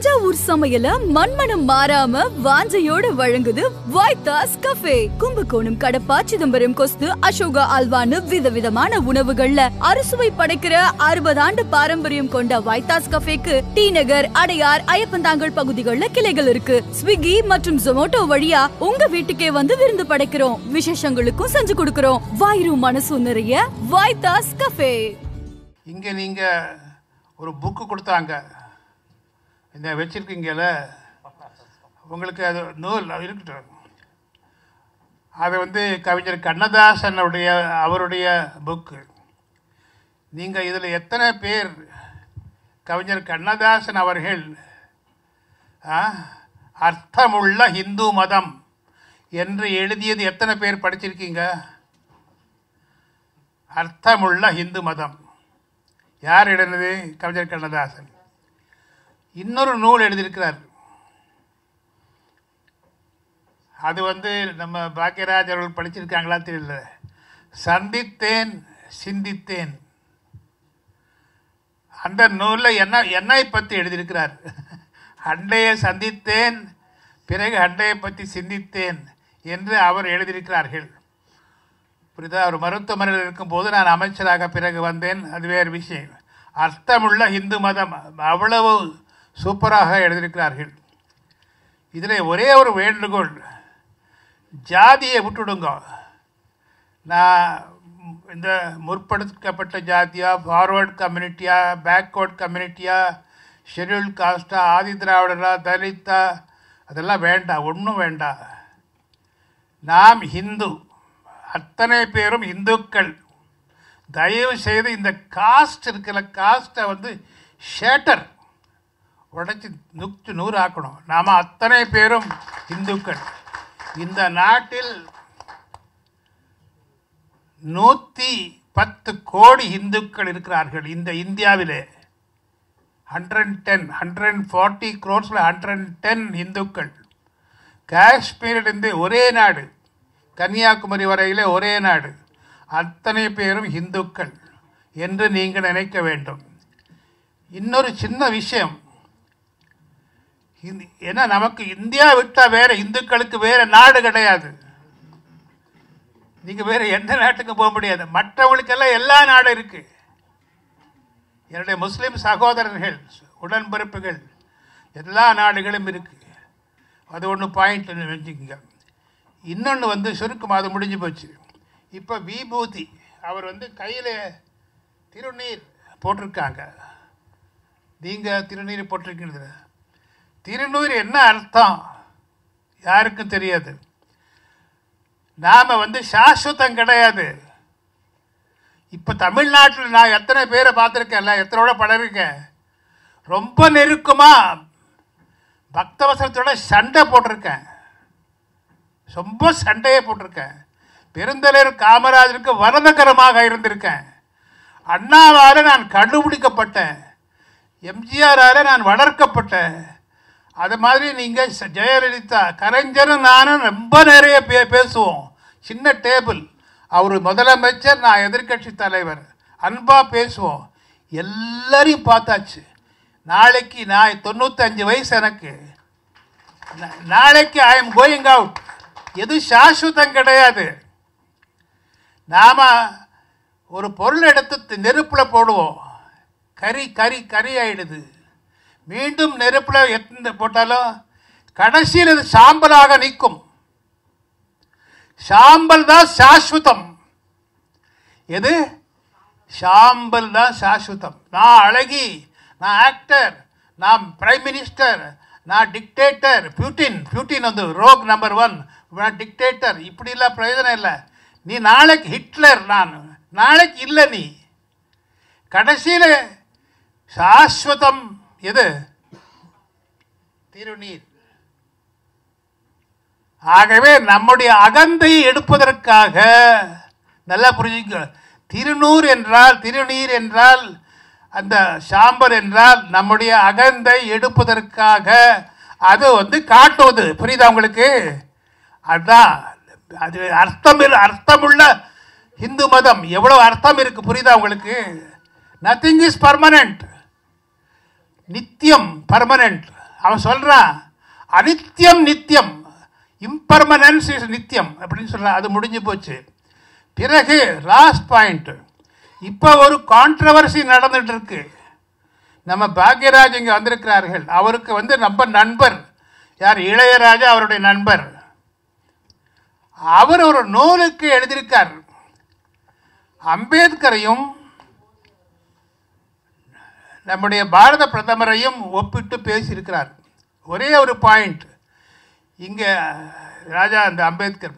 தஞ்சாவூர் சமையல மண்மனம் மாறாம வாஞ்சையோட வழங்குது வைத்தாஸ் கஃபே கும்பகோணம் கடப்பா சிதம்பரம் கொஸ்து அசோகா அல்வான்னு விதவிதமான உணவுகள்ல அறுசுவை படைக்கிற அறுபது ஆண்டு பாரம்பரியம் கொண்ட வைத்தாஸ் கஃபேக்கு டி நகர் அடையார் ஐயப்பந்தாங்கல் பகுதிகளில் கிளைகள் இருக்கு ஸ்விக்கி மற்றும் ஜொமோட்டோ வழியா உங்க வீட்டுக்கே வந்து விருந்து படைக்கிறோம் விசேஷங்களுக்கும் செஞ்சு கொடுக்கிறோம் வாயிரும் மனசும் நிறைய வைத்தாஸ் கஃபே இங்கே நீங்கள் ஒரு புக்கு கொடுத்தாங்க இந்த வச்சுருக்கீங்கல்ல உங்களுக்கு அது நூல் அது இருக்கட்டும் அது வந்து கவிஞர் கண்ணதாசனுடைய அவருடைய புக்கு நீங்கள் இதில் எத்தனை பேர் கவிஞர் கண்ணதாசன் அவர்கள் ஆ, அர்த்தமுள்ள இந்து மதம் என்று எழுதியது எத்தனை பேர் படிச்சிருக்கீங்க அர்த்தமுள்ள இந்து மதம் யார் எழுதினது கவிஞர் கண்ணதாசன் இன்னொரு நூல் எழுதியிருக்கிறார் அது வந்து நம்ம பாக்கியராஜ் அவர்கள் படிச்சிருக்காங்களா தெரியல சந்தித்தேன் சிந்தித்தேன் அந்த நூலில் என்ன என்னை பற்றி எழுதியிருக்கிறார் அண்டையை சந்தித்தேன் பிறகு அண்டையை பற்றி சிந்தித்தேன் என்று அவர் எழுதியிருக்கிறார்கள் புரியுதா ஒரு மருத்துவமனையில் இருக்கும்போது நான் அமைச்சராக பிறகு வந்தேன் அது வேறு விஷயம் அர்த்தமுள்ள இந்து மதம் அவ்வளவு சூப்பராக எழுதியிருக்கிறார்கள் இதில் ஒரே ஒரு வேண்டுகோள் ஜாதியை விட்டுடுங்க நான் இந்த முற்படுத்தப்பட்ட ஜாதியா ஃபார்வர்ட் கம்யூனிட்டியா பேக்வர்ட் கம்யூனிட்டியா ஷெட்யூல் காஸ்டா ஆதி திராவிடரா தலித்தா அதெல்லாம் வேண்டாம் ஒன்றும் வேண்டாம் நாம் ஹிந்து அத்தனை பேரும் இந்துக்கள் தயவு செய்து இந்த காஸ்ட் இருக்கிற காஸ்ட்டை வந்து ஷேட்டர் உடைச்சி நுச்சு நூறு ஆக்கணும் நாம் அத்தனை பேரும் இந்துக்கள் இந்த நாட்டில் நூற்றி பத்து கோடி இந்துக்கள் இருக்கிறார்கள் இந்த இந்தியாவிலே ஹண்ட்ரட் டென் ஹண்ட்ரட் ஃபார்ட்டி க்ரோர்ஸில் ஹண்ட்ரட் டென் இந்துக்கள் காஷ்மீரிலிருந்து ஒரே நாடு கன்னியாகுமரி வரையிலே ஒரே நாடு அத்தனை பேரும் இந்துக்கள் என்று நீங்கள் நினைக்க வேண்டும் இன்னொரு சின்ன விஷயம் இந்த- ஏன்னா நமக்கு இந்தியா விட்டால் வேற இந்துக்களுக்கு வேற நாடு கிடையாது நீங்கள் வேற எந்த நாட்டுக்கும் போக முடியாது மற்றவங்களுக்கெல்லாம் எல்லா நாடும் இருக்கு என்னுடைய முஸ்லிம் சகோதரர்கள் உடன்பிறப்புகள் எல்லா நாடுகளும் இருக்கு அது ஒன்று பாயிண்ட் வச்சுக்கோங்க இன்னொன்று வந்து சுருக்கம் அது முடிஞ்சு போச்சு இப்போ விபூதி அவர் வந்து கையில் திருநீர் போட்டிருக்காங்க நீங்கள் திருநீர் போட்டிருக்கிறது திருநீர் என்ன அர்த்தம் யாருக்கும் தெரியாது நாம் வந்து சாஸ்வதம் கிடையாது இப்போ தமிழ்நாட்டில் நான் எத்தனை பேரை பார்த்துருக்கேன்ல எத்தனோட பழகிருக்கேன் ரொம்ப நெருக்கமாக பக்தவசனத்தோட சண்டை போட்டிருக்கேன் ரொம்ப சண்டையை போட்டிருக்கேன் பெருந்தலைவர் காமராஜருக்கு வரதகரமாக இருந்திருக்கேன் அண்ணாவால் நான் கண்டுபிடிக்கப்பட்டேன் எம்ஜிஆரால் நான் வளர்க்கப்பட்டேன் அது மாதிரி நீங்கள் ஜெயலலிதா கலைஞரும் நானும் ரொம்ப நிறைய பே பேசுவோம் சின்ன டேபிள் அவர் முதலமைச்சர் நான் எதிர்க்கட்சி தலைவர் அன்பாக பேசுவோம் எல்லாரையும் பார்த்தாச்சு நாளைக்கு நான் தொண்ணூத்தஞ்சு வயசு எனக்கு நா- நாளைக்கு ஐ எம் கோயிங் அவுட் எது சாஸ்வதம் கிடையாது நாம ஒரு பொருள் எடுத்து நெருப்பில் போடுவோம் கறி கறி கறி ஆயிடுது மீண்டும் நெருப்பில் எத்தனை போட்டாலும் கடைசியில் இது சாம்பலாக நிற்கும் சாம்பல் தான் சாஸ்வதம் எது சாம்பல் தான் சாஸ்வதம் நான் அழகி நான் ஆக்டர் நான் பிரைம் மினிஸ்டர் நான் டிக்டேட்டர் பியூட்டின் பியூட்டின் வந்து ரோக் நம்பர் ஒன் நான் டிக்டேட்டர் இப்படிலாம் பிரயோஜனம் இல்லை நீ நாளைக்கு ஹிட்லர் நான் நாளைக்கு இல்லை நீ கடைசியில் சாஸ்வதம் எது திருநீர் ஆகவே நம்முடைய அகந்தையை எடுப்பதற்காக நல்லா புரிஞ்சுக்க திருநூறு என்றால் திருநீர் என்றால் அந்த சாம்பல் என்றால் நம்முடைய அகந்தை எடுப்பதற்காக அது வந்து காட்டுவது புரியுதா உங்களுக்கு அதான் அது அர்த்தம் அர்த்தமுள்ள இந்து மதம் எவ்வளவு அர்த்தம் இருக்கு புரியுதா உங்களுக்கு நத்திங் இஸ் பர்மனண்ட் நித்தியம் பர்மனண்ட் அவன் சொல்கிறான் அனித்யம் நித்தியம் இம்பர்மனன்ஸ் இஸ் நித்தியம் அப்படின்னு சொல்கிறான் அது முடிஞ்சு போச்சு பிறகு லாஸ்ட் பாயிண்ட் இப்போ ஒரு கான்ட்ரவர்சி நடந்துட்டு இருக்கு நம்ம பாக்யராஜ் இங்கே வந்திருக்கிறார்கள் அவருக்கு வந்து நம்ம நண்பர் யார் இளையராஜா அவருடைய நண்பர் அவர் ஒரு நூலுக்கு எழுதியிருக்கார் அம்பேத்கரையும் நம்முடைய பாரத பிரதமரையும் ஒப்பிட்டு பேசியிருக்கிறார் ஒரே ஒரு பாயிண்ட் இங்கே ராஜா அந்த அம்பேத்கர்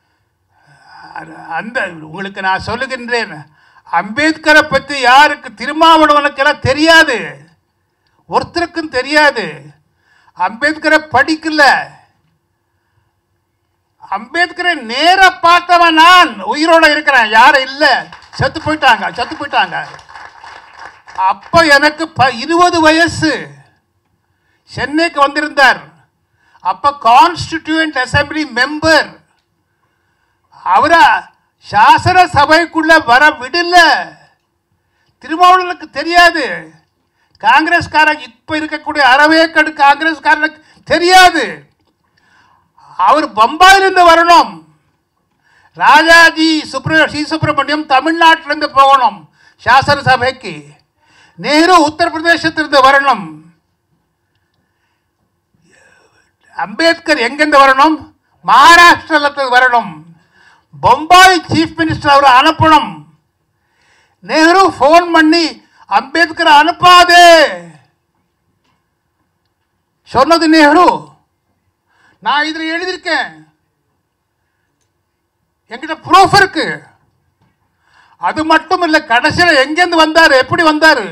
அந்த உங்களுக்கு நான் சொல்லுகின்றேன் அம்பேத்கரை பற்றி யாருக்கு திருமாவளவனுக்கெல்லாம் தெரியாது ஒருத்தருக்கும் தெரியாது அம்பேத்கரை படிக்கல அம்பேத்கரை நேர பார்த்தவன் நான் உயிரோட இருக்கிறேன் யாரும் இல்லை செத்து போயிட்டாங்க செத்து போயிட்டாங்க அப்போ எனக்கு ப இருபது வயசு சென்னைக்கு வந்திருந்தார் அப்போ கான்ஸ்டிடியூண்ட் அசம்பிளி மெம்பர் அவரை சாசன சபைக்குள்ள வர விடல திருமாவளவனுக்கு தெரியாது காங்கிரஸ்காரன் இப்ப இருக்கக்கூடிய அறவேக்கடு காங்கிரஸ்காரனுக்கு தெரியாது அவர் பம்பாயிலிருந்து வரணும் ராஜாஜி சுப்ர ஸ்ரீ சுப்பிரமணியம் தமிழ்நாட்டிலிருந்து போகணும் சாசன சபைக்கு நேரு உத்தரப்பிரதேசத்திலிருந்து வரணும் அம்பேத்கர் எங்கிருந்து வரணும் மகாராஷ்டிரத்தில் வரணும் பொம்பாய் சீஃப் மினிஸ்டர் அவர் அனுப்பணும் நேரு ஃபோன் பண்ணி அம்பேத்கர் அனுப்பாதே சொன்னது நேரு நான் இதில் எழுதியிருக்கேன் என்கிட்ட ப்ரூஃப் இருக்கு அது மட்டும் இல்லை கடைசியில் எங்கேருந்து வந்தார் எப்படி வந்தார்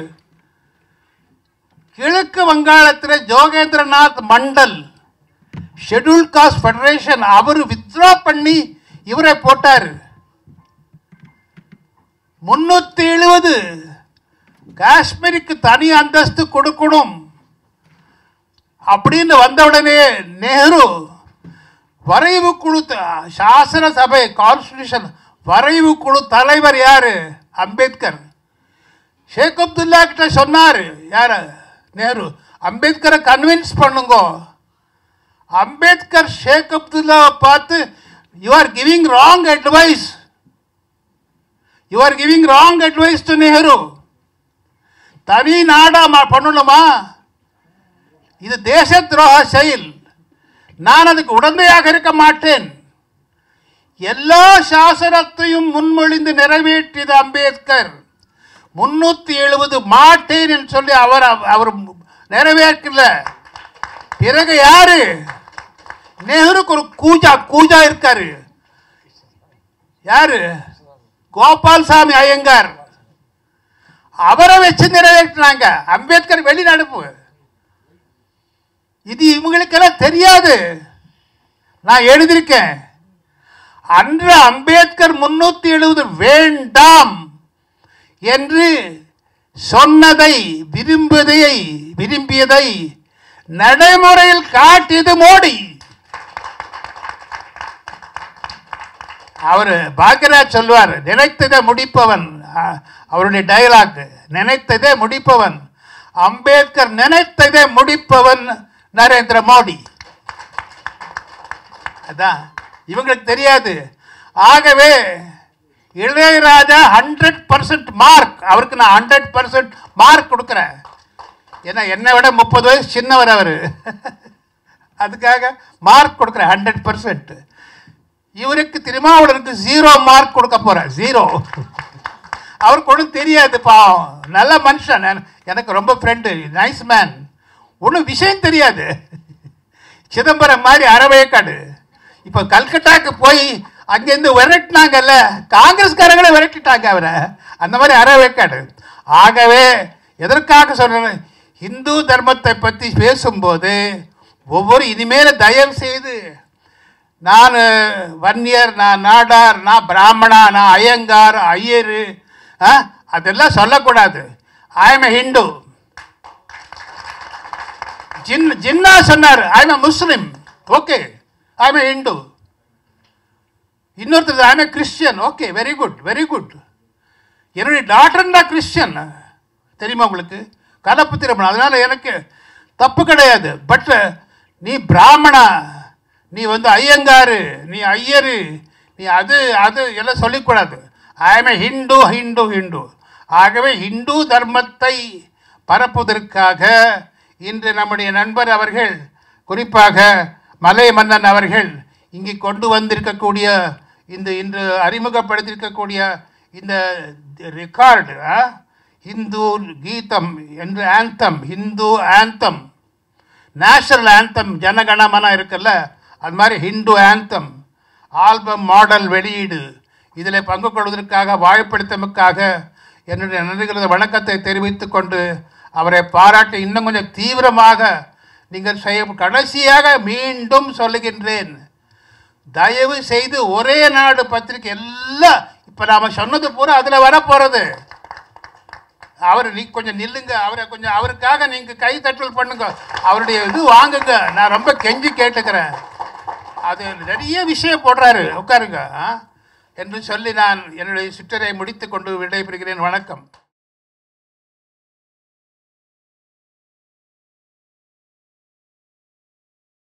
கிழக்கு வங்காளத்தில் Jogendranath Mandal schedule caste federation அவர் வித்ரா பண்ணி இவரை போட்டார் முன்னூத்தி எழுபது காஷ்மீருக்கு தனி அந்தஸ்து கொடுக்கணும் அப்படின்னு வந்த உடனே நேரு வரைவு குழு த- சாசன சபை கான்ஸ்டியூஷன் வரைவு குழு தலைவர் யாரு அம்பேத்கர் ஷேக் அப்துல்லா கிட்ட சொன்னார் யார் நேரு அம்பேத்கரை கன்வின்ஸ் பண்ணுங்க அம்பேத்கர் ஷேக் அப்துல்லாவை பார்த்து you are giving wrong advice you are giving wrong advice to Nehru தனி நாடா மா- பண்ணணுமா இது தேச துரோக செயல் நான் அதுக்கு உடந்தையாக இருக்க மாட்டேன் எல்லா சாசனத்தையும் முன்மொழிந்து நிறைவேற்றியது அம்பேத்கர் முன்னூத்தி எழுபது மாட்டேன் என்று சொல்லி அவர் அவர் நிறைவேற்றல பிறகு யாரு நேருக்கு ஒரு கூஜா கூஜா இருக்காரு யாரு கோபால்சாமி ஐயங்கார் அவரை வச்சு நிறைவேற்றினாங்க அம்பேத்கர் வெளிநடப்பு இது இவங்களுக்கெல்லாம் தெரியாது நான் எழுதியிருக்கேன் அன்று அம்பேத்கர் முன்னூத்தி எழுபது வேண்டாம் என்று சொன்னதை விரும்புவதை விரும்பியதை நடைமுறையில் காட்டியது மோடி அவர் பாக்யராஜ் சொல்வார் நினைத்ததை முடிப்பவன் அ- அவருடைய டயலாக் நினைத்ததே முடிப்பவன் அம்பேத்கர் நினைத்ததை முடிப்பவன் நரேந்திர மோடி அதான் இவங்களுக்கு தெரியாது ஆகவே இளையராஜா ஹண்ட்ரட் பர்சன்ட் மார்க் அவருக்கு நான் ஹண்ட்ரட் பர்சன்ட் மார்க் கொடுக்குறேன் ஏன்னா என்னை விட முப்பது வயசு சின்னவர் அவர் அதுக்காக மார்க் கொடுக்குறேன் ஹண்ட்ரட் பர்சன்ட் இவருக்கு திருமாவளவனுக்கு ஜீரோ மார்க் கொடுக்க போறேன் ஜீரோ அவருக்கு ஒன்றும் தெரியாது பாவம் நல்ல மனுஷன் நான்- எனக்கு ரொம்ப ஃப்ரெண்டு நைஸ் மேன் ஒன்றும் விஷயம் தெரியாது சிதம்பரம் மாதிரி அறவேக்காடு இப்போ கல்கட்டாக்கு போய் அங்கேருந்து விரட்டினாங்கல்ல காங்கிரஸ்காரங்களே விரட்டிட்டாங்க அவரை அந்த மாதிரி அறவேக்காடு ஆகவே எதற்காக சொல்றேன் இந்து தர்மத்தை பற்றி பேசும்போது ஒவ்வொரு இனிமேல் தயவு செய்து நான் வன்னியர் நான் நாடார் நான் பிராமணா நான் ஐயங்கார் ஐயர் ஆ, அதெல்லாம் சொல்லக்கூடாது ஐ எம் ஹிந்து ஜின் ஜின்னா சொன்னார் I am Muslim okay I am Hindu இன்னொருத்தர் I am Christian okay very good very good என்னுடைய டாக்டர் தான் கிறிஸ்டியன் தெரியுமா உங்களுக்கு கலப்பு திருமணம் அதனால எனக்கு தப்பு கிடையாது பட் நீ பிராமணா நீ வந்து ஐயங்காரு நீ ஐயரு நீ அது அது எல்லாம் சொல்லிக்கூடாது ஐ எம் ஹிந்து ஹிந்து ஹிந்து ஆகவே இந்து தர்மத்தை பரப்புவதற்காக இன்று நம்முடைய நண்பர் அவர்கள் குறிப்பாக மலை மன்னன் அவர்கள் இங்கே கொண்டு வந்திருக்கக்கூடிய இந்த இன்று அறிமுகப்படுத்தியிருக்கக்கூடிய இந்த ரெக்கார்டு ஹிந்து கீதம் என்று anthem Hindu anthem national anthem Jana Gana Mana இருக்குல்ல அது மாதிரி ஹிந்து ஆந்தம் ஆல்பம் மாடல் வெளியீடு இதில் பங்கு கொள்வதற்காக வாய்ப்படுத்தமுக்காக என்னுடைய நன்றிகளது வணக்கத்தை தெரிவித்துக் கொண்டு அவரை பாராட்டி இன்னும் கொஞ்சம் தீவிரமாக நீங்கள் செய்ய கடைசியாக மீண்டும் சொல்லுகின்றேன் தயவு செய்து ஒரே நாடு பத்திரிக்கை எல்லாம் இப்போ நாம் சொன்னது பூரா அதில் வரப்போகிறது அவர் நீ கொஞ்சம் நில்லுங்க அவரை கொஞ்சம் அவருக்காக நீங்கள் கை தட்டல் பண்ணுங்க அவருடைய இது வாங்குங்க நான் ரொம்ப கெஞ்சி கேட்டுக்கிறேன் அது நிறைய விஷயம் போடுறாரு உட்காருங்க ஆ? என்று சொல்லி நான் என்னுடைய சுற்றரை முடித்து கொண்டு விடைபெறுகிறேன் வணக்கம்